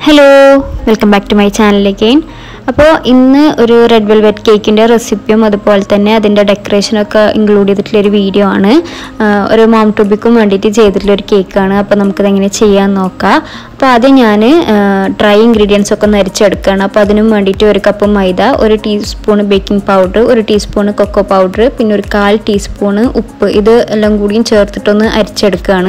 hello welcome back to my ചാനലിലേക്ക് അപ്പോൾ ഇന്ന് ഒരു റെഡ് വെൽവെറ്റ് കേക്കിൻ്റെ റെസിപ്പിയും അതുപോലെ തന്നെ അതിൻ്റെ ഡെക്കറേഷനൊക്കെ ഇൻക്ലൂഡ് ചെയ്തിട്ടുള്ള ഒരു വീഡിയോ ആണ് ആ, ഒരു മോം ടൂബിക്കും വേണ്ടിയിട്ട് ചെയ്തിട്ടുള്ള ഒരു കേക്കാണ് അപ്പോൾ നമുക്കത് എങ്ങനെ ചെയ്യാൻ നോക്കാം അപ്പോൾ ആദ്യം ഞാൻ ഡ്രൈ ഇൻഗ്രീഡിയൻസ് ഒക്കെ ഒന്ന് അരിച്ചെടുക്കുകയാണ് അപ്പോൾ അതിനും വേണ്ടിയിട്ട് ഒരു കപ്പ് മൈദ ഒരു ടീസ്പൂൺ ബേക്കിംഗ് പൗഡർ ഒരു ടീസ്പൂൺ കൊക്കോ പൗഡർ പിന്നെ ഒരു കാൽ ടീസ്പൂൺ ഉപ്പ് ഇത് എല്ലാം കൂടിയും ചേർത്തിട്ടൊന്ന് അരിച്ചെടുക്കുകയാണ്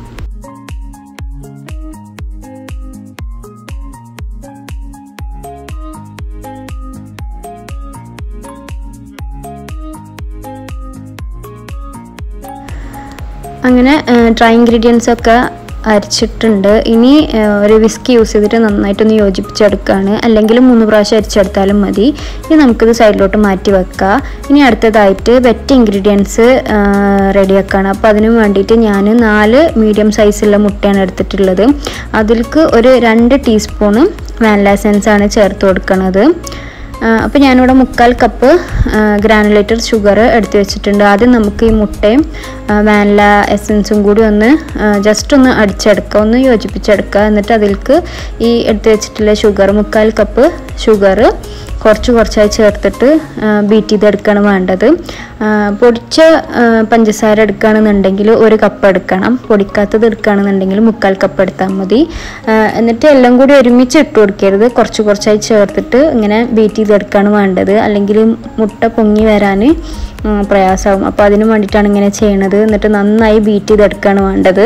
അങ്ങനെ ഡ്രൈ ഇൻഗ്രീഡിയൻസ് ഒക്കെ അരിച്ചിട്ടുണ്ട് ഇനി ആ, ഒരു വിസ്ക് യൂസ് ചെയ്തിട്ട് നന്നായിട്ടൊന്ന് യോജിപ്പിച്ചെടുക്കുകയാണ് അല്ലെങ്കിൽ മൂന്ന് പ്രാവശ്യം അരിച്ചെടുത്താലും മതി ഇനി നമുക്കിത് സൈഡിലോട്ട് മാറ്റി വെക്കാം ഇനി അടുത്തതായിട്ട് വെറ്റ് ഇൻഗ്രീഡിയൻസ് റെഡിയാക്കുകയാണ് അപ്പോൾ അതിന് വേണ്ടിയിട്ട് ഞാൻ നാല് മീഡിയം സൈസുള്ള മുട്ടയാണ് എടുത്തിട്ടുള്ളത് അതിലേക്ക് ഒരു രണ്ട് ടീസ്പൂണ് വാനില എസൻസ് ആണ് ചേർത്ത് കൊടുക്കുന്നത് അപ്പോൾ ഞാനിവിടെ മുക്കാൽ കപ്പ് ഗ്രാനുലേറ്റഡ് ഷുഗർ എടുത്ത് വെച്ചിട്ടുണ്ട് ആദ്യം നമുക്ക് ഈ മുട്ടയും വാനില എസൻസും കൂടി ഒന്ന് ജസ്റ്റ് ഒന്ന് അടിച്ചെടുക്കുക ഒന്ന് യോജിപ്പിച്ചെടുക്കുക എന്നിട്ട് അതിലേക്ക് ഈ എടുത്ത് വെച്ചിട്ടുള്ള ഷുഗർ മുക്കാൽ കപ്പ് ഷുഗർ കുറച്ച് കുറച്ചായി ചേർത്തിട്ട് ബീറ്റ് ചെയ്തെടുക്കുകയാണ് വേണ്ടത് ആ, പൊടിച്ച ആ, പഞ്ചസാര എടുക്കുകയാണെന്നുണ്ടെങ്കിൽ ഒരു കപ്പ് എടുക്കണം പൊടിക്കാത്തത് എടുക്കുകയാണെന്നുണ്ടെങ്കിൽ മുക്കാൽ കപ്പ് എടുത്താൽ മതി ആ, എന്നിട്ട് എല്ലാം കൂടി ഒരുമിച്ച് ഇട്ട് കൊടുക്കരുത് കുറച്ച് കുറച്ചായി ചേർത്തിട്ട് ഇങ്ങനെ ബീറ്റ് ചെയ്തെടുക്കുകയാണ് വേണ്ടത് അല്ലെങ്കിൽ മുട്ട പൊങ്ങി വരാൻ പ്രയാസമാവും അപ്പോൾ അതിന് വേണ്ടിയിട്ടാണ് ഇങ്ങനെ ചെയ്യണത് എന്നിട്ട് നന്നായി ബീറ്റ് ചെയ്തെടുക്കുകയാണ് വേണ്ടത്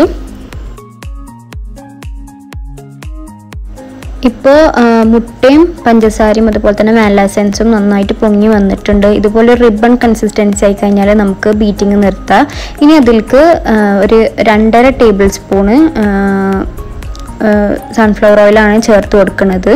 ഇപ്പോൾ മുട്ടയും പഞ്ചസാരയും അതുപോലെ തന്നെ വാനില എസൻസും നന്നായിട്ട് പൊങ്ങി വന്നിട്ടുണ്ട് ഇതുപോലെ റിബൺ കൺസിസ്റ്റൻസി ആയി കഴിഞ്ഞാൽ നമുക്ക് ബീറ്റിംഗ് നിർത്താം ഇനി അതിലേക്ക് ആ, ഒരു രണ്ടര ടേബിൾ സ്പൂണ് സൺഫ്ലവർ ഓയിലാണ് ചേർത്ത് കൊടുക്കുന്നത്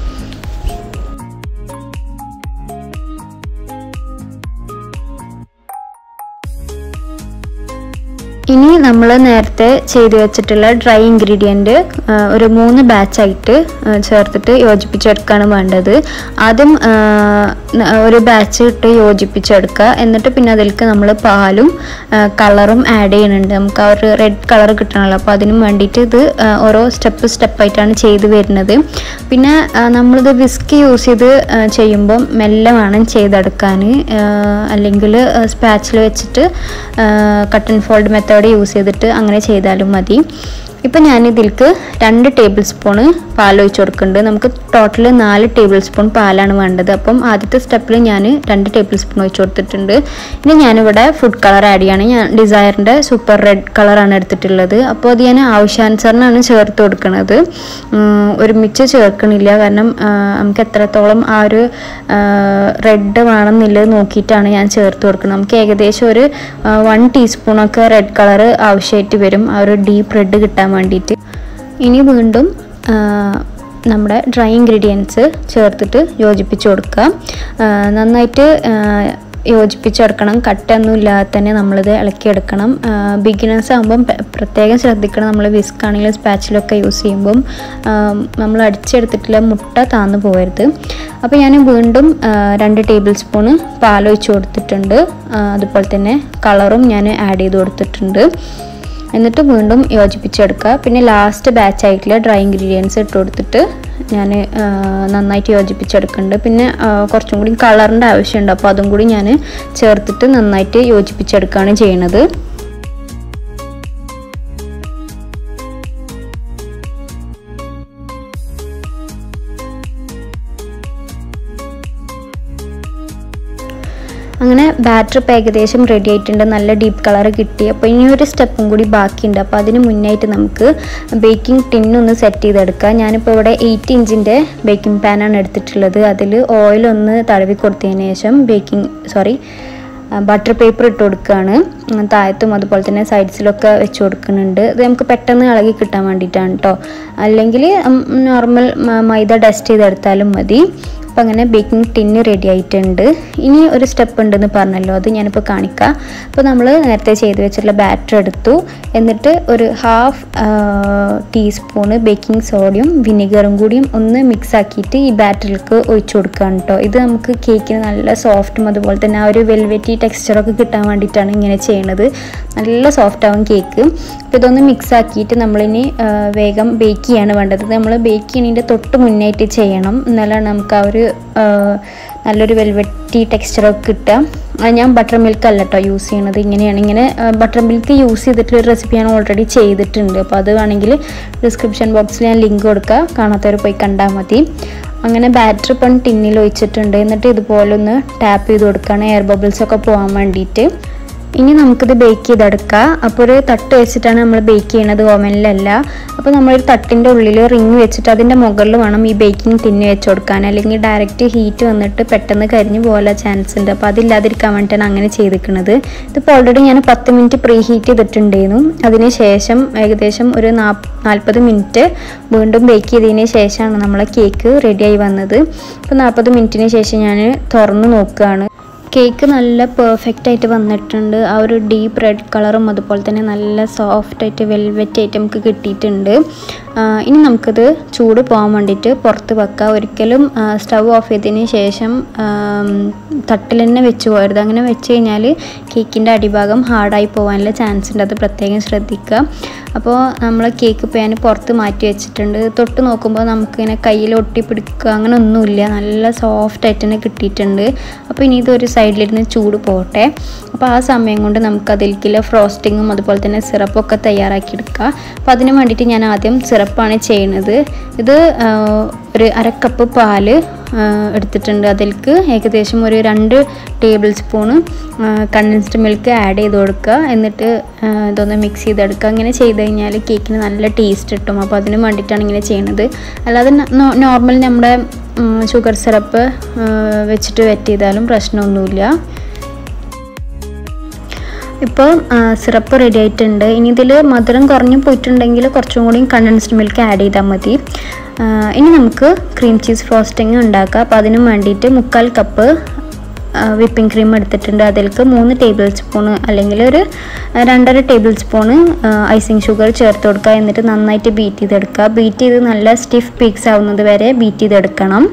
ഇനി നമ്മൾ നേരത്തെ ചെയ്ത് വെച്ചിട്ടുള്ള ഡ്രൈ ഇൻഗ്രീഡിയൻറ്റ് ഒരു മൂന്ന് ബാച്ചായിട്ട് ചേർത്തിട്ട് യോജിപ്പിച്ചെടുക്കുകയാണ് വേണ്ടത് ആദ്യം ആ, ന- ഒരു ബാച്ച് ഇട്ട് യോജിപ്പിച്ചെടുക്കുക എന്നിട്ട് പിന്നെ അതിലേക്ക് നമ്മൾ പാലും കളറും ആഡ് ചെയ്യുന്നുണ്ട് നമുക്ക് ആ ഒരു റെഡ് കളർ കിട്ടണമല്ലോ അപ്പോൾ അതിനും വേണ്ടിയിട്ട് ഇത് ആ, ഓരോ സ്റ്റെപ്പ് സ്റ്റെപ്പായിട്ടാണ് ചെയ്ത് വരുന്നത് പിന്നെ ആ, നമ്മളിത് വിസ്ക് യൂസ് ചെയ്ത് ആ, ചെയ്യുമ്പം മെല്ലെ വേണം ചെയ്തെടുക്കാൻ അല്ലെങ്കിൽ സ്പാച്ചിൽ വെച്ചിട്ട് cut and fold method use ചെയ്തിട്ട് അങ്ങനെ ചെയ്താലും മതി ഇപ്പം ഞാൻ ഇതിലേക്ക് രണ്ട് ടേബിൾ സ്പൂണ് പാൽ ഒഴിച്ച് കൊടുക്കുന്നുണ്ട് നമുക്ക് ടോട്ടൽ നാല് ടേബിൾ സ്പൂൺ പാലാണ് വേണ്ടത് അപ്പം ആദ്യത്തെ സ്റ്റെപ്പിൽ ഞാൻ രണ്ട് ടേബിൾ സ്പൂൺ ഒഴിച്ച് കൊടുത്തിട്ടുണ്ട് ഇനി ഞാനിവിടെ ഫുഡ് കളർ ആഡ് ചെയ്യാണ് ഞാൻ ഡിസയറിൻ്റെ സൂപ്പർ റെഡ് കളറാണ് എടുത്തിട്ടുള്ളത് അപ്പോൾ അത് ഞാൻ ആവശ്യാനുസരണമാണ് ചേർത്ത് കൊടുക്കുന്നത് ഉം, ഒരുമിച്ച് ചേർക്കണില്ല കാരണം ആ, നമുക്ക് എത്രത്തോളം ആ ഒരു റെഡ് വേണമെന്നുള്ളത് നോക്കിയിട്ടാണ് ഞാൻ ചേർത്ത് കൊടുക്കുന്നത് നമുക്ക് ഏകദേശം ഒരു വൺ ടീസ്പൂണൊക്കെ റെഡ് കളർ ആവശ്യമായിട്ട് വരും ആ ഒരു ഡീപ്പ് റെഡ് കിട്ടാൻ വേണ്ടിയിട്ട് ഇനി വീണ്ടും ആ, നമ്മുടെ ഡ്രൈ ഇൻഗ്രീഡിയൻസ് ചേർത്തിട്ട് യോജിപ്പിച്ച് കൊടുക്കുക ആ, നന്നായിട്ട് ആ, യോജിപ്പിച്ചെടുക്കണം കട്ടൊന്നും ഇല്ലാതെ തന്നെ നമ്മളിത് ഇളക്കിയെടുക്കണം ബിഗിനേഴ്സ് ആകുമ്പം പെ- പ്രത്യേകം ശ്രദ്ധിക്കണം നമ്മൾ വിസ്ക് ആണെങ്കിലും സ്പാച്ചിലൊക്കെ യൂസ് ചെയ്യുമ്പം ആ, നമ്മൾ അടിച്ചെടുത്തിട്ടുള്ള മുട്ട താന്നു പോകരുത് അപ്പോൾ ഞാൻ വീണ്ടും ആ, രണ്ട് ടേബിൾ സ്പൂണ് പാലൊഴിച്ച് കൊടുത്തിട്ടുണ്ട് ആ, അതുപോലെ തന്നെ കളറും ഞാൻ ആഡ് ചെയ്ത് കൊടുത്തിട്ടുണ്ട് എന്നിട്ട് വീണ്ടും യോജിപ്പിച്ചെടുക്കുക പിന്നെ ലാസ്റ്റ് ബാച്ച് ആയിട്ടുള്ള ഡ്രൈ ഇൻഗ്രീഡിയൻസ് ഇട്ട് കൊടുത്തിട്ട് ഞാൻ നന്നായിട്ട് യോജിപ്പിച്ചെടുക്കുന്നുണ്ട് പിന്നെ ആ, കുറച്ചും കൂടി കളറിൻ്റെ ആവശ്യമുണ്ട് അപ്പോൾ അതും കൂടി ഞാൻ ചേർത്തിട്ട് നന്നായിട്ട് യോജിപ്പിച്ചെടുക്കുകയാണ് ചെയ്യണത് അങ്ങനെ ബാറ്റർ ഇപ്പോൾ ഏകദേശം റെഡി ആയിട്ടുണ്ട് നല്ല ഡീപ്പ് കളർ കിട്ടി അപ്പോൾ ഇനി ഒരു സ്റ്റെപ്പും കൂടി ബാക്കിയുണ്ട് അപ്പോൾ അതിന് മുന്നായിട്ട് നമുക്ക് ബേക്കിംഗ് ടിന്നൊന്ന് സെറ്റ് ചെയ്തെടുക്കാം ഞാനിപ്പോൾ ഇവിടെ എയ്റ്റ് ഇഞ്ചിൻ്റെ ബേക്കിംഗ് പാനാണ് എടുത്തിട്ടുള്ളത് അതിൽ ഓയിലൊന്ന് തടവി കൊടുത്തതിന് ശേഷം ബേക്കിംഗ് സോറി ബട്ടർ പേപ്പർ ഇട്ട് കൊടുക്കുകയാണ് ഉം, താഴത്തും അതുപോലെ തന്നെ സൈഡ്സിലൊക്കെ വെച്ച് കൊടുക്കുന്നുണ്ട് ഇത് നമുക്ക് പെട്ടെന്ന് ഇളകി കിട്ടാൻ വേണ്ടിയിട്ടാണ് കേട്ടോ അല്ലെങ്കിൽ നോർമൽ മൈദ ഡസ്റ്റ് ചെയ്തെടുത്താലും മതി അപ്പം അങ്ങനെ ബേക്കിംഗ് ടിന്ന് റെഡി ആയിട്ടുണ്ട് ഇനി ഒരു സ്റ്റെപ്പ് ഉണ്ടെന്ന് പറഞ്ഞല്ലോ അത് ഞാനിപ്പോൾ കാണിക്കാം അപ്പോൾ നമ്മൾ നേരത്തെ ചെയ്ത് വെച്ചിട്ടുള്ള ബാറ്റർ എടുത്തു എന്നിട്ട് ഒരു ഹാഫ് ടീസ്പൂണ് ബേക്കിംഗ് സോഡയും വിനെഗറും കൂടിയും ഒന്ന് മിക്സ് ആക്കിയിട്ട് ഈ ബാറ്ററിലേക്ക് ഒഴിച്ചു കൊടുക്കുകയാണ് കേട്ടോ ഇത് നമുക്ക് കേക്കിന് നല്ല സോഫ്റ്റും അതുപോലെ തന്നെ ആ ഒരു വെൽവെറ്റി ടെക്സ്ചറൊക്കെ കിട്ടാൻ വേണ്ടിയിട്ടാണ് ഇങ്ങനെ ചെയ്യണത് നല്ല സോഫ്റ്റ് ആവും കേക്ക് അപ്പോൾ ഇതൊന്ന് മിക്സ് ആക്കിയിട്ട് നമ്മളിനി ആ, വേഗം ബേക്ക് ചെയ്യാണ് വേണ്ടത് നമ്മൾ ബേക്ക് ചെയ്യണതിൻ്റെ തൊട്ട് മുന്നായിട്ട് ചെയ്യണം എന്നാലാണ് നമുക്ക് ആ ഒരു ആ, നല്ലൊരു വെൽവെറ്റി ടെക്സ്ചറൊക്കെ കിട്ടുക ആ, ഞാൻ ബട്ടർ മിൽക്ക് അല്ല കേട്ടോ യൂസ് ചെയ്യണത് ഇങ്ങനെയാണ് ഇങ്ങനെ ബട്ടർ മിൽക്ക് യൂസ് ചെയ്തിട്ടുള്ള റെസിപ്പി ഞാൻ ഓൾറെഡി ചെയ്തിട്ടുണ്ട് അപ്പോൾ അത് വേണമെങ്കിൽ ഡിസ്ക്രിപ്ഷൻ ബോക്സിൽ ഞാൻ ലിങ്ക് കൊടുക്കുക കാണാത്തവർ പോയി കണ്ടാൽ മതി അങ്ങനെ ബാറ്റർ ഇപ്പം ടിന്നിൽ ഒഴിച്ചിട്ടുണ്ട് എന്നിട്ട് ഇതുപോലെ ഒന്ന് ടാപ്പ് ചെയ്ത് കൊടുക്കുകയാണ് എയർ ബബിൾസ് ഒക്കെ പോകാൻ വേണ്ടിയിട്ട് ഇനി നമുക്കിത് ബേക്ക് ചെയ്തെടുക്കാം അപ്പോൾ ഒരു തട്ട് വെച്ചിട്ടാണ് നമ്മൾ ബേക്ക് ചെയ്യണത് ഓവനിലല്ല അപ്പോൾ നമ്മളൊരു തട്ടിൻ്റെ ഉള്ളിൽ റിങ് വെച്ചിട്ട് അതിൻ്റെ മുകളിൽ വേണം ഈ ബേക്കിംഗ് ടിന്ന് വെച്ച് കൊടുക്കാൻ അല്ലെങ്കിൽ ഡയറക്റ്റ് ഹീറ്റ് വന്നിട്ട് പെട്ടെന്ന് കരിഞ്ഞു പോകാൻ ചാൻസ് ഉണ്ട് അപ്പോൾ അതില്ലാതിരിക്കാൻ വേണ്ടിയിട്ടാണ് അങ്ങനെ ചെയ്തിരിക്കുന്നത് ഇതിപ്പോൾ ഓൾറെഡി ഞാൻ പത്ത് മിനിറ്റ് പ്രീ ഹീറ്റ് ചെയ്തിട്ടുണ്ടായിരുന്നു അതിന് ശേഷം ഏകദേശം ഒരു നാപ്പ് നാൽപ്പത് മിനിറ്റ് വീണ്ടും ബേക്ക് ചെയ്തതിന് ശേഷമാണ് നമ്മളെ കേക്ക് റെഡിയായി വന്നത് അപ്പോൾ നാൽപ്പത് മിനിറ്റിന് ശേഷം ഞാൻ തുറന്ന് നോക്കുകയാണ് കേക്ക് നല്ല പെർഫെക്റ്റ് ആയിട്ട് വന്നിട്ടുണ്ട് ആ ഒരു ഡീപ്പ് റെഡ് കളറും അതുപോലെ തന്നെ നല്ല സോഫ്റ്റ് ആയിട്ട് വെൽവെറ്റ് ആയിട്ട് നമുക്ക് കിട്ടിയിട്ടുണ്ട് ആ, ഇനി നമുക്കിത് ചൂട് പോകാൻ വേണ്ടിയിട്ട് പുറത്ത് വെക്കാം ഒരിക്കലും സ്റ്റവ് ഓഫ് ചെയ്തതിന് ശേഷം ആം, തട്ടിൽ തന്നെ വെച്ച് പോകരുത് അങ്ങനെ വെച്ച് കഴിഞ്ഞാൽ കേക്കിൻ്റെ അടിഭാഗം ഹാർഡായി പോകാനുള്ള ചാൻസ് ഉണ്ട് അത് പ്രത്യേകം ശ്രദ്ധിക്കുക അപ്പോൾ നമ്മൾ കേക്ക് ഇപ്പോൾ ഞാൻ പുറത്ത് മാറ്റി വെച്ചിട്ടുണ്ട് തൊട്ട് നോക്കുമ്പോൾ നമുക്കിങ്ങനെ കയ്യിൽ ഒട്ടിപ്പിടിക്കുക അങ്ങനെ ഒന്നുമില്ല നല്ല സോഫ്റ്റ് ആയിട്ട് തന്നെ കിട്ടിയിട്ടുണ്ട് അപ്പോൾ ഇനി ഇതൊരു സൈഡിലിരുന്ന് ചൂട് പോട്ടെ അപ്പോൾ ആ സമയം കൊണ്ട് നമുക്ക് അതിലേക്കുള്ള ഫ്രോസ്റ്റിങ്ങും അതുപോലെ തന്നെ സിറപ്പൊക്കെ തയ്യാറാക്കി എടുക്കുക അപ്പോൾ അതിന് വേണ്ടിയിട്ട് ഞാൻ ആദ്യം സിറപ്പാണ് ചെയ്യുന്നത് ഇത് ആ, ഒരു അര കപ്പ് പാല് ആ, എടുത്തിട്ടുണ്ട് അതിലേക്ക് ഏകദേശം ഒരു രണ്ട് tablespoon condensed milk add ചെയ്ത് കൊടുക്കുക എന്നിട്ട് ആ, ഇതൊന്ന് മിക്സ് ചെയ്തെടുക്കുക അങ്ങനെ ചെയ്ത് കഴിഞ്ഞാൽ കേക്കിന് നല്ല ടേസ്റ്റ് കിട്ടും അപ്പോൾ അതിന് വേണ്ടിയിട്ടാണ് ഇങ്ങനെ ചെയ്യുന്നത് അല്ലാതെ നോർമൽ നമ്മുടെ ഷുഗർ സിറപ്പ് വെച്ചിട്ട് വെറ്റ് ചെയ്താലും പ്രശ്നമൊന്നുമില്ല ഇപ്പോൾ സിറപ്പ് റെഡി ആയിട്ടുണ്ട് ഇനി ഇതിൽ മധുരം കുറഞ്ഞു പോയിട്ടുണ്ടെങ്കിൽ കുറച്ചും കൂടി കണ്ടൻസ്ഡ് മിൽക്ക് ആഡ് ചെയ്താൽ മതി ആ, ഇനി നമുക്ക് ക്രീം ചീസ് ഫ്രോസ്റ്റിംഗ് ഉണ്ടാക്കാം അപ്പോൾ അതിന് വേണ്ടിയിട്ട് മുക്കാൽ കപ്പ് വിപ്പിംഗ് ക്രീം എടുത്തിട്ടുണ്ട് അതിലേക്ക് മൂന്ന് ടേബിൾ സ്പൂൺ അല്ലെങ്കിൽ ഒരു രണ്ടര ടേബിൾ സ്പൂണ് ഐസിങ് ഷുഗർ ചേർത്ത് കൊടുക്കുക എന്നിട്ട് നന്നായിട്ട് ബീറ്റ് ചെയ്തെടുക്കുക ബീറ്റ് ചെയ്ത് നല്ല സ്റ്റിഫ് പീക്സ് ആവുന്നത് വരെ ബീറ്റ് ചെയ്തെടുക്കണം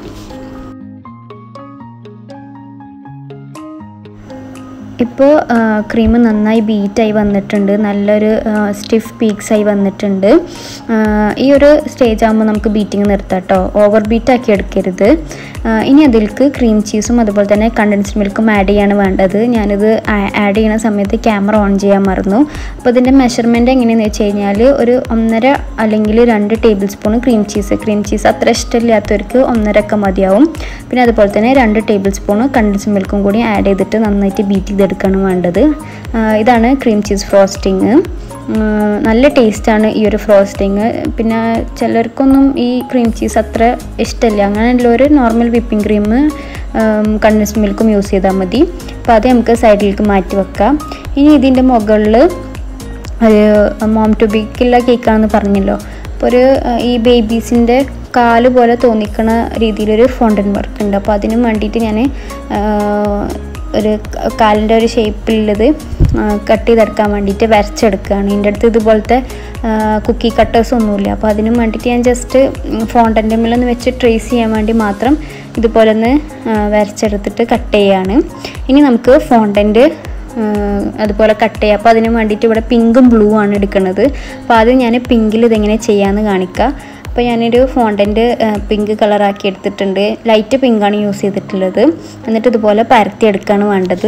ഇപ്പോൾ ക്രീം നന്നായി ബീറ്റായി വന്നിട്ടുണ്ട് നല്ലൊരു സ്റ്റിഫ് പീക്സ് ആയി വന്നിട്ടുണ്ട് ആ, ഈ ഒരു സ്റ്റേജ് ആകുമ്പോൾ നമുക്ക് ബീറ്റിംഗ് നിർത്താം കേട്ടോ ഓവർ ബീറ്റ് ആക്കി എടുക്കരുത് ആ, ഇനി അതിലേക്ക് ക്രീം ചീസും അതുപോലെ തന്നെ കണ്ടൻസ്ഡ് മിൽക്കും ആഡ് ചെയ്യാണ് വേണ്ടത് ഞാനിത് ആഡ് ചെയ്യുന്ന സമയത്ത് ക്യാമറ ഓൺ ചെയ്യാൻ മറന്നു അപ്പോൾ ഇതിൻ്റെ മെഷർമെൻറ്റ് എങ്ങനെയാണെന്ന് വെച്ച് കഴിഞ്ഞാൽ ഒരു ഒന്നര അല്ലെങ്കിൽ രണ്ട് tablespoon cream cheese cream cheese അത്ര ഇഷ്ടമില്ലാത്തവർക്ക് ഒന്നര ഒക്കെ മതിയാവും പിന്നെ അതുപോലെ തന്നെ രണ്ട് ടേബിൾ സ്പൂൺ കണ്ടൻസ് മിൽക്കും കൂടി ആഡ് ചെയ്തിട്ട് നന്നായിട്ട് ബീറ്റ് ചെയ്തെടുക്കുകയാണ് വേണ്ടത് ആ, ഇതാണ് ക്രീം ചീസ് ഫ്രോസ്റ്റിങ് നല്ല ടേസ്റ്റാണ് ഈ ഒരു ഫ്രോസ്റ്റിങ് പിന്നെ ചിലർക്കൊന്നും ഈ ക്രീം ചീസ് അത്ര ഇഷ്ടമില്ല അങ്ങനെയുള്ളൊരു നോർമൽ വിപ്പിംഗ് ക്രീം കണ്ടൻസ് മിൽക്കും യൂസ് ചെയ്താൽ മതി അപ്പോൾ അത് നമുക്ക് സൈഡിലേക്ക് മാറ്റി വെക്കാം ഇനി ഇതിൻ്റെ മുകളിൽ ഒരു മോം ടു ബിക്കുള്ള കേക്കാണെന്ന് പറഞ്ഞല്ലോ അപ്പോൾ ഒരു ആ, ഈ ബേബീസിൻ്റെ കാല് പോലെ തോന്നിക്കണ രീതിയിലൊരു ഫോണ്ടൻ വർക്ക് ഉണ്ട് അപ്പോൾ അതിന് വേണ്ടിയിട്ട് ഞാൻ ഒരു ക- കാലിൻ്റെ ഒരു ഷേപ്പിലുള്ളത് കട്ട് ചെയ്തെടുക്കാൻ വേണ്ടിയിട്ട് വരച്ചെടുക്കുകയാണ് എൻ്റെ അടുത്ത് ഇതുപോലത്തെ കുക്കി കട്ടേഴ്സ് ഒന്നുമില്ല അപ്പോൾ അതിന് വേണ്ടിയിട്ട് ഞാൻ ജസ്റ്റ് ഫോണ്ടൻ്റെ മേലൊന്ന് വെച്ച് ട്രേസ് ചെയ്യാൻ വേണ്ടി മാത്രം ഇതുപോലെ ഒന്ന് ആ, വരച്ചെടുത്തിട്ട് കട്ട് ചെയ്യാണ് ഇനി നമുക്ക് ഫോണ്ടൻ്റ് ആഹ് അതുപോലെ കട്ട് ചെയ്യുക അപ്പോൾ അതിന് വേണ്ടിയിട്ട് ഇവിടെ പിങ്കും ബ്ലൂ ആണ് എടുക്കുന്നത് അപ്പോൾ ആദ്യം ഞാൻ പിങ്കിൽ ഇതെങ്ങനെ ചെയ്യാമെന്ന് കാണിക്കാം അപ്പോൾ ഞാനൊരു ഫോണ്ടൻ്റ് പിങ്ക് കളറാക്കി എടുത്തിട്ടുണ്ട് ലൈറ്റ് പിങ്കാണ് യൂസ് ചെയ്തിട്ടുള്ളത് എന്നിട്ട് ഇതുപോലെ പരത്തി എടുക്കുകയാണ് വേണ്ടത്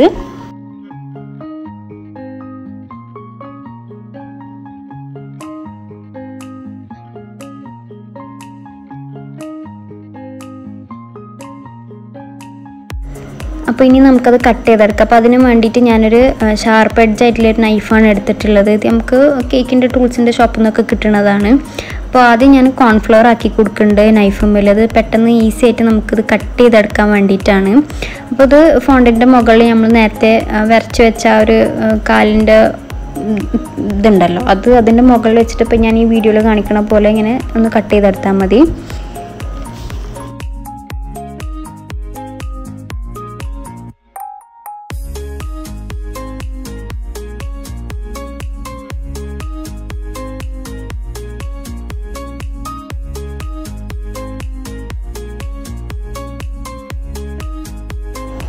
അപ്പോൾ ഇനി നമുക്കത് കട്ട് ചെയ്തെടുക്കാം അപ്പോൾ അതിന് വേണ്ടിയിട്ട് ഞാനൊരു ഷാർപ്പ് എഡ്ജ് ആയിട്ടുള്ള ഒരു നൈഫാണ് എടുത്തിട്ടുള്ളത് ഇത് നമുക്ക് കേക്കിൻ്റെ ടൂൾസിൻ്റെ ഷോപ്പിൽ നിന്നൊക്കെ കിട്ടുന്നതാണ് അപ്പോൾ ആദ്യം ഞാൻ കോൺഫ്ലവർ ആക്കി കൊടുക്കുന്നുണ്ട് നൈഫുമ്മിൽ അത് പെട്ടെന്ന് ഈസി ആയിട്ട് നമുക്കിത് കട്ട് ചെയ്തെടുക്കാൻ വേണ്ടിയിട്ടാണ് അപ്പോൾ ഇത് ഫോണ്ടിൻ്റെ മുകളിൽ നമ്മൾ നേരത്തെ ആ, വരച്ച് വെച്ച ആ ഒരു ആ, കാലിൻ്റെ ഉം, ഇതുണ്ടല്ലോ അത് അതിൻ്റെ മുകളിൽ വെച്ചിട്ട് ഇപ്പോൾ ഞാൻ ഈ വീഡിയോയിൽ കാണിക്കണ പോലെ ഇങ്ങനെ ഒന്ന് കട്ട് ചെയ്തെടുത്താൽ മതി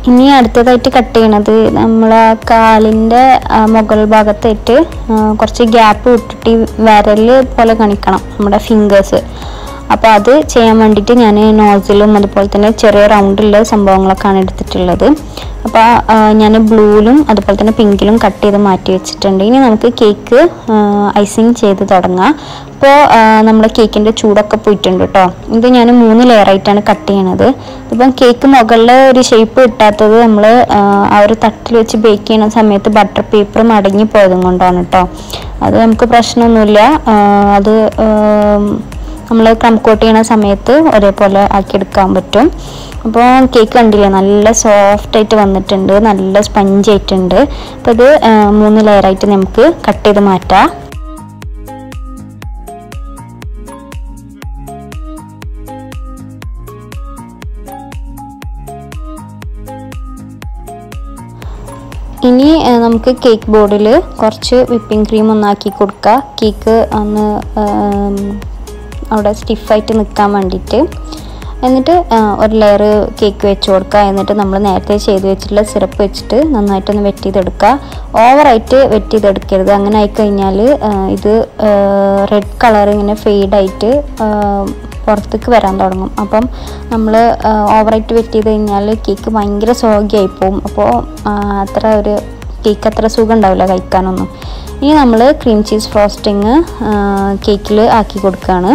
ഇനി അടുത്തതായിട്ട് കട്ട് ചെയ്യണത് നമ്മൾ കാലിൻ്റെ മുകൾ ഭാഗത്തായിട്ട് ആ, കുറച്ച് ഗ്യാപ്പ് വിട്ടിട്ട് ഈ വിരൽ പോലെ കാണിക്കണം നമ്മുടെ ഫിംഗേഴ്സ് അപ്പോൾ അത് ചെയ്യാൻ വേണ്ടിയിട്ട് ഞാൻ നോസിലും അതുപോലെ തന്നെ ചെറിയ റൗണ്ടുള്ള സംഭവങ്ങളൊക്കെയാണ് എടുത്തിട്ടുള്ളത് അപ്പോൾ ഞാൻ ബ്ലൂവിലും അതുപോലെ തന്നെ പിങ്കിലും കട്ട് ചെയ്ത് മാറ്റി വെച്ചിട്ടുണ്ട് ഇനി നമുക്ക് കേക്ക് ഐസിങ് ചെയ്ത് തുടങ്ങാം അപ്പോൾ നമ്മുടെ കേക്കിൻ്റെ ചൂടൊക്കെ പോയിട്ടുണ്ട് കേട്ടോ ഇത് ഞാൻ മൂന്ന് ലെയർ ആയിട്ടാണ് കട്ട് ചെയ്യണത് ഇപ്പം കേക്ക് മുകളിൽ ഒരു ഷേപ്പ് കിട്ടാത്തത് നമ്മൾ ആ ഒരു തട്ടിൽ വെച്ച് ബേക്ക് ചെയ്യുന്ന സമയത്ത് ബട്ടർ പേപ്പർ മടങ്ങി പോയതും കൊണ്ടാണ് കേട്ടോ അത് നമുക്ക് പ്രശ്നമൊന്നുമില്ല ആ, അത് നമ്മൾ കോട്ട് ചെയ്യണ സമയത്ത് ഒരേപോലെ ആക്കിയെടുക്കാൻ പറ്റും അപ്പോൾ കേക്ക് കണ്ടില്ലേ നല്ല സോഫ്റ്റ് ആയിട്ട് വന്നിട്ടുണ്ട് നല്ല സ്പഞ്ച് ആയിട്ടുണ്ട് അപ്പോൾ ഇത് ആ, മൂന്ന് ലെയർ ആയിട്ട് നമുക്ക് കട്ട് ചെയ്ത് മാറ്റാം ഇനി ആ, നമുക്ക് കേക്ക് ബോർഡിൽ കുറച്ച് വിപ്പിംഗ് ക്രീം ഒന്ന് ആക്കി കൊടുക്കുക കേക്ക് ഒന്ന് ആം, അവിടെ സ്റ്റിഫായിട്ട് നിൽക്കാൻ വേണ്ടിയിട്ട് എന്നിട്ട് ആ, ഒരു ലെയർ കേക്ക് വെച്ച് കൊടുക്കുക എന്നിട്ട് നമ്മൾ നേരത്തെ ചെയ്ത് വെച്ചിട്ടുള്ള സിറപ്പ് വെച്ചിട്ട് നന്നായിട്ടൊന്ന് വെറ്റ് ചെയ്തെടുക്കുക ഓവറായിട്ട് വെറ്റ് ചെയ്തെടുക്കരുത് അങ്ങനെ ആയിക്കഴിഞ്ഞാൽ ആ, ഇത് റെഡ് കളർ ഇങ്ങനെ ഫെയ്ഡായിട്ട് പുറത്തേക്ക് വരാൻ തുടങ്ങും അപ്പം നമ്മൾ ഓവറായിട്ട് വെറ്റ് ചെയ്ത് കഴിഞ്ഞാൽ കേക്ക് ഭയങ്കര സോഗിയായി പോവും അപ്പോൾ അത്ര ഒരു കേക്ക് അത്ര സുഖം ഉണ്ടാവില്ല കഴിക്കാനൊന്നും ഇനി നമ്മൾ ക്രീം ചീസ് ഫ്രോസ്റ്റിങ് കേക്കിൽ ആക്കി കൊടുക്കുകയാണ്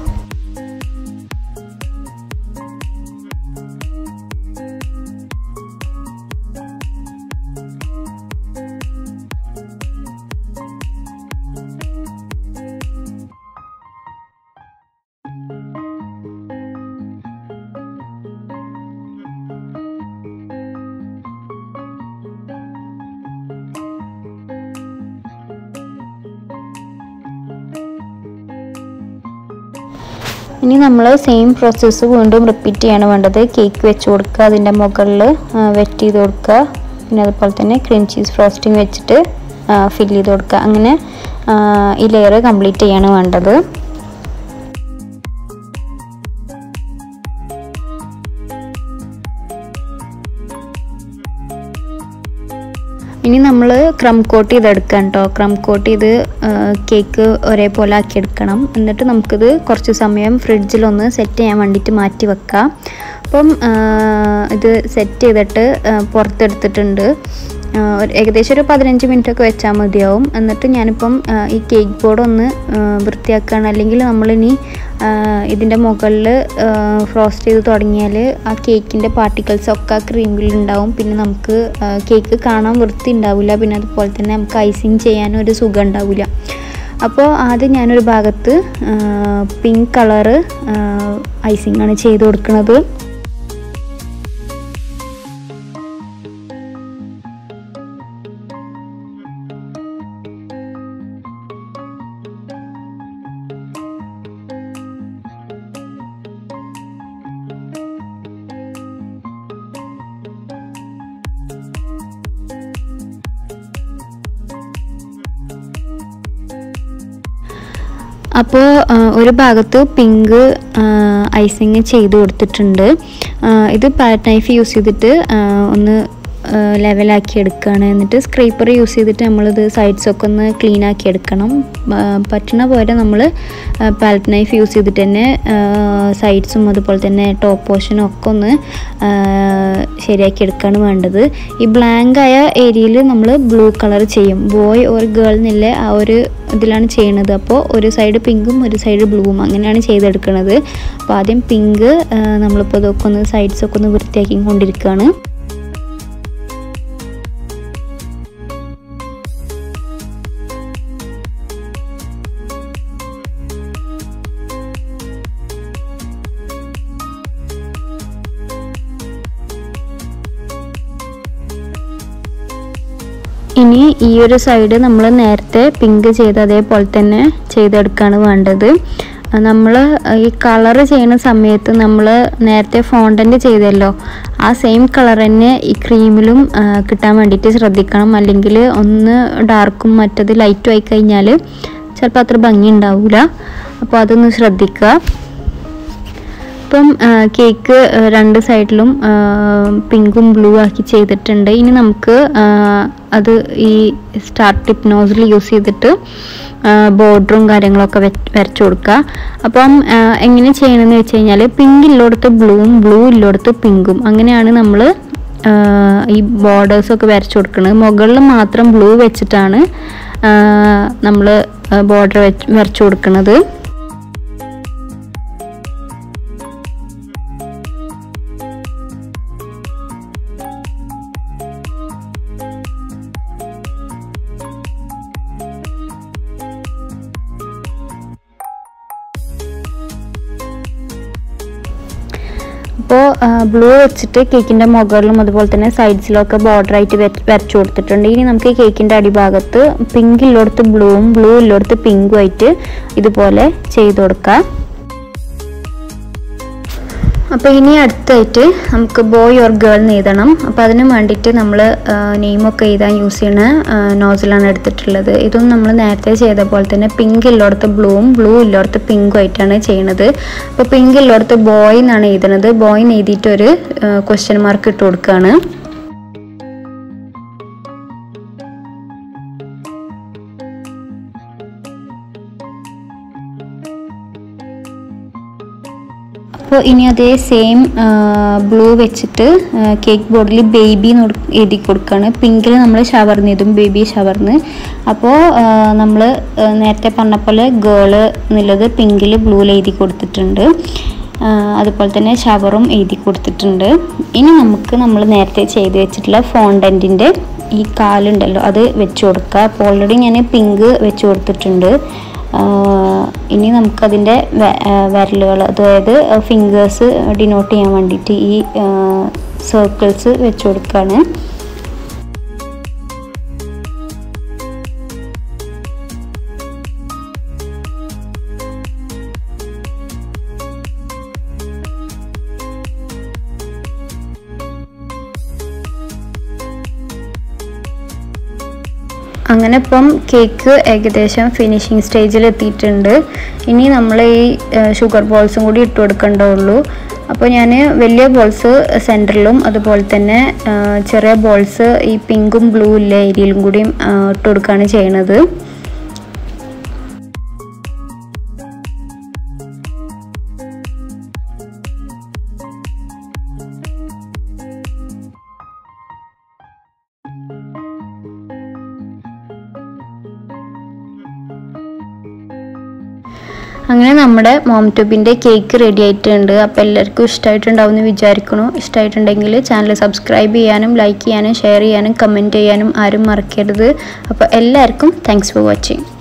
ഇനി നമ്മൾ സെയിം പ്രോസസ്സ് വീണ്ടും റിപ്പീറ്റ് ചെയ്യാണ് വേണ്ടത് കേക്ക് വെച്ച് കൊടുക്കുക അതിൻ്റെ മുകളിൽ വെറ്റ് ചെയ്ത് കൊടുക്കുക പിന്നെ അതുപോലെ തന്നെ ക്രീം ചീസ് ഫ്രോസ്റ്റിംഗ് വെച്ചിട്ട് ഫില്ല് ചെയ്ത് കൊടുക്കുക അങ്ങനെ ആ, ഈ ലെയർ കംപ്ലീറ്റ് ചെയ്യാണ് വേണ്ടത് ഇനി നമ്മൾ ക്രം കോട്ട് ചെയ്തെടുക്കാം കേട്ടോ ക്രം കോട്ട് ചെയ്ത് കേക്ക് ഒരേപോലെ ആക്കിയെടുക്കണം എന്നിട്ട് നമുക്കിത് കുറച്ച് സമയം ഫ്രിഡ്ജിലൊന്ന് സെറ്റ് ചെയ്യാൻ വേണ്ടിയിട്ട് മാറ്റി വെക്കാം അപ്പം ആ, ഇത് സെറ്റ് ചെയ്തിട്ട് ആ, പുറത്തെടുത്തിട്ടുണ്ട് ആ, ഒരു- ഏകദേശം ഒരു പതിനഞ്ച് മിനിറ്റ് ഒക്കെ വെച്ചാൽ മതിയാവും എന്നിട്ട് ഞാനിപ്പം ആ, ഈ കേക്ക് ബോർഡ് ഒന്ന് ആ, വൃത്തിയാക്കുകയാണ് അല്ലെങ്കിൽ നമ്മളിനി ഇതിൻ്റെ മുകളിൽ ഫ്രോസ്റ്റ് ചെയ്ത് തുടങ്ങിയാൽ ആ കേക്കിൻ്റെ പാർട്ടിക്കിൾസ് ഒക്കെ ആ ക്രീമിൽ ഉണ്ടാവും പിന്നെ നമുക്ക് ആ, കേക്ക് കാണാൻ വൃത്തി ഉണ്ടാവില്ല പിന്നെ അതുപോലെ തന്നെ നമുക്ക് ഐസിങ് ചെയ്യാനും ഒരു സുഖം ഉണ്ടാവില്ല അപ്പോൾ ആദ്യം ഞാനൊരു ഭാഗത്ത് പിങ്ക് കളറ് ഐസിങ് ആണ് ചെയ്ത് കൊടുക്കുന്നത് അപ്പോൾ ഒരു ഭാഗത്ത് പിങ്ക് ഐസിങ് ചെയ്ത് കൊടുത്തിട്ടുണ്ട് ആ, ഇത് പാറ്റ് നൈഫ് യൂസ് ചെയ്തിട്ട് ആ, ഒന്ന് ലെവലാക്കി എടുക്കുകയാണ് എന്നിട്ട് സ്ക്രൈപ്പർ യൂസ് ചെയ്തിട്ട് നമ്മളിത് സൈഡ്സൊക്കെ ഒന്ന് ക്ലീൻ ആക്കി എടുക്കണം ആ, പറ്റണ പോലെ നമ്മൾ പാലറ്റ് നൈഫ് യൂസ് ചെയ്തിട്ട് തന്നെ സൈഡ്സും അതുപോലെ തന്നെ ടോപ്പ് പോർഷനും ഒക്കെ ഒന്ന് ആ, ശരിയാക്കി എടുക്കുകയാണ് വേണ്ടത് ഈ ബ്ലാങ്ക് ആയ ഏരിയയിൽ നമ്മൾ ബ്ലൂ കളർ ചെയ്യും ബോയ് ഓർ ഗേൾ എന്നില്ല ആ ഒരു ഇതിലാണ് ചെയ്യണത് അപ്പോൾ ഒരു സൈഡ് പിങ്കും ഒരു സൈഡ് ബ്ലൂവും അങ്ങനെയാണ് ചെയ്തെടുക്കുന്നത് അപ്പോൾ ആദ്യം പിങ്ക് നമ്മളിപ്പോൾ ഇതൊക്കെ ഒന്ന് സൈഡ്സൊക്കെ ഒന്ന് വൃത്തിയാക്കി കൊണ്ടിരിക്കുകയാണ് ഇനി ഈ ഒരു സൈഡ് നമ്മൾ നേരത്തെ പിങ്ക് ചെയ്ത അതേപോലെ തന്നെ ചെയ്തെടുക്കുകയാണ് വേണ്ടത് നമ്മൾ ഈ കളർ ചെയ്യുന്ന സമയത്ത് നമ്മൾ നേരത്തെ ഫോണ്ടൻ്റ് ചെയ്തല്ലോ ആ സെയിം കളർ തന്നെ ഈ ക്രീമിലും ആ, കിട്ടാൻ വേണ്ടിയിട്ട് ശ്രദ്ധിക്കണം അല്ലെങ്കിൽ ഒന്ന് ഡാർക്കും മറ്റത് ലൈറ്റും ആയി കഴിഞ്ഞാൽ ചിലപ്പോൾ അത്ര ഭംഗി ഉണ്ടാവില്ല അപ്പോൾ അതൊന്ന് ശ്രദ്ധിക്കുക ഇപ്പം കേക്ക് രണ്ട് സൈഡിലും പിങ്കും ബ്ലൂ ആക്കി ചെയ്തിട്ടുണ്ട് ഇനി നമുക്ക് ആ, അത് ഈ സ്റ്റാർ ടിപ്പ് നോസിൽ യൂസ് ചെയ്തിട്ട് ബോർഡറും കാര്യങ്ങളൊക്കെ വെച്ച് വരച്ചു കൊടുക്കുക അപ്പം ആ, എങ്ങനെ ചെയ്യണമെന്ന് വെച്ച് കഴിഞ്ഞാൽ പിങ്ക് ഇല്ലോടത്ത് ബ്ലൂവും ബ്ലൂ ഇല്ലോടത്ത് പിങ്കും അങ്ങനെയാണ് നമ്മൾ ഈ ബോർഡേഴ്സൊക്കെ വരച്ചു കൊടുക്കുന്നത് മുകളിൽ മാത്രം ബ്ലൂ വെച്ചിട്ടാണ് നമ്മൾ ബോർഡർ വെച്ച് വരച്ചു കൊടുക്കുന്നത് അപ്പോൾ ബ്ലൂ വെച്ചിട്ട് കേക്കിൻ്റെ മുകളിലും അതുപോലെ തന്നെ സൈഡ്സിലൊക്കെ ബോർഡറായിട്ട് വരച്ചു കൊടുത്തിട്ടുണ്ട് ഇനി നമുക്ക് കേക്കിൻ്റെ അടിഭാഗത്ത് പിങ്ക് ഉള്ളിടത്ത് ബ്ലൂവും ബ്ലൂ ഉള്ളിടത്ത് പിങ്കും ആയിട്ട് ഇതുപോലെ ചെയ്ത് കൊടുക്കാം അപ്പോൾ ഇനി അടുത്തായിട്ട് നമുക്ക് ബോയ് ഓർ ഗേൾ എന്ന് എഴുതണം അപ്പോൾ അതിന് വേണ്ടിയിട്ട് നമ്മൾ നെയിമൊക്കെ എഴുതാൻ യൂസ് ചെയ്യുന്ന നോസിലാണ് എടുത്തിട്ടുള്ളത് ഇതും നമ്മൾ നേരത്തെ ചെയ്ത പോലെ തന്നെ പിങ്ക് ഉള്ളിടത്ത് ബ്ലൂവും ബ്ലൂ ഉള്ളിടത്ത് പിങ്കും ആയിട്ടാണ് ചെയ്യുന്നത് അപ്പോൾ പിങ്ക് ഉള്ളിടത്ത് ബോയ് എന്നാണ് എഴുതുന്നത് ബോയ് എന്ന് എഴുതിയിട്ട് ഒരു ക്വസ്റ്റ്യൻ മാർക്ക് ഇട്ട് കൊടുക്കുകയാണ് അപ്പോൾ ഇനി അതേ സെയിം ബ്ലൂ വെച്ചിട്ട് കേക്ക് ബോർഡിൽ ബേബി എന്ന് എഴുതി കൊടുക്കുകയാണ് പിങ്കിൽ നമ്മൾ ഷവർന്ന് ഇതും ബേബി ഷവർന്ന് അപ്പോൾ നമ്മൾ നേരത്തെ പറഞ്ഞ പോലെ ഗേള് എന്നുള്ളത് പിങ്കിൽ ബ്ലൂവിൽ എഴുതി കൊടുത്തിട്ടുണ്ട് ആ, അതുപോലെ തന്നെ ഷവറും എഴുതി കൊടുത്തിട്ടുണ്ട് ഇനി നമുക്ക് നമ്മൾ നേരത്തെ ചെയ്ത് വെച്ചിട്ടുള്ള ഫോണ്ടൻറ്റിൻ്റെ ഈ കാലുണ്ടല്ലോ അത് വെച്ച് കൊടുക്കുക അപ്പോൾ ഓൾറെഡി ഞാൻ പിങ്ക് വെച്ച് കൊടുത്തിട്ടുണ്ട് ആഹ് ഇനി നമുക്കതിൻ്റെ വിരലുകൾ അതായത് ഫിംഗേഴ്സ് ഡിനോട്ട് ചെയ്യാൻ വേണ്ടിയിട്ട് ഈ സർക്കിൾസ് വെച്ച് കൊടുക്കുകയാണ് അങ്ങനെ ഇപ്പം കേക്ക് ഏകദേശം ഫിനിഷിങ് സ്റ്റേജിൽ എത്തിയിട്ടുണ്ട് ഇനി നമ്മൾ ഈ ഷുഗർ ബോൾസും കൂടി ഇട്ട് കൊടുക്കേണ്ടതുള്ളൂ അപ്പോൾ ഞാൻ വലിയ ബോൾസ് സെൻറ്ററിലും അതുപോലെ തന്നെ ആ, ചെറിയ ബോൾസ് ഈ പിങ്കും ബ്ലൂ ഇല്ല ഏരിയയിലും കൂടിയും ആ, ഇട്ട് കൊടുക്കുകയാണ് ചെയ്യണത് അങ്ങനെ നമ്മുടെ മോം ട്യൂബിൻ്റെ കേക്ക് റെഡി ആയിട്ടുണ്ട് അപ്പോൾ എല്ലാവർക്കും ഇഷ്ടമായിട്ടുണ്ടാവും എന്ന് വിചാരിക്കണു ഇഷ്ടമായിട്ടുണ്ടെങ്കിൽ ചാനൽ സബ്സ്ക്രൈബ് ചെയ്യാനും ലൈക്ക് ചെയ്യാനും ഷെയർ ചെയ്യാനും കമൻറ്റ് ചെയ്യാനും ആരും മറക്കരുത് അപ്പോൾ എല്ലാവർക്കും താങ്ക്സ് ഫോർ വാച്ചിങ്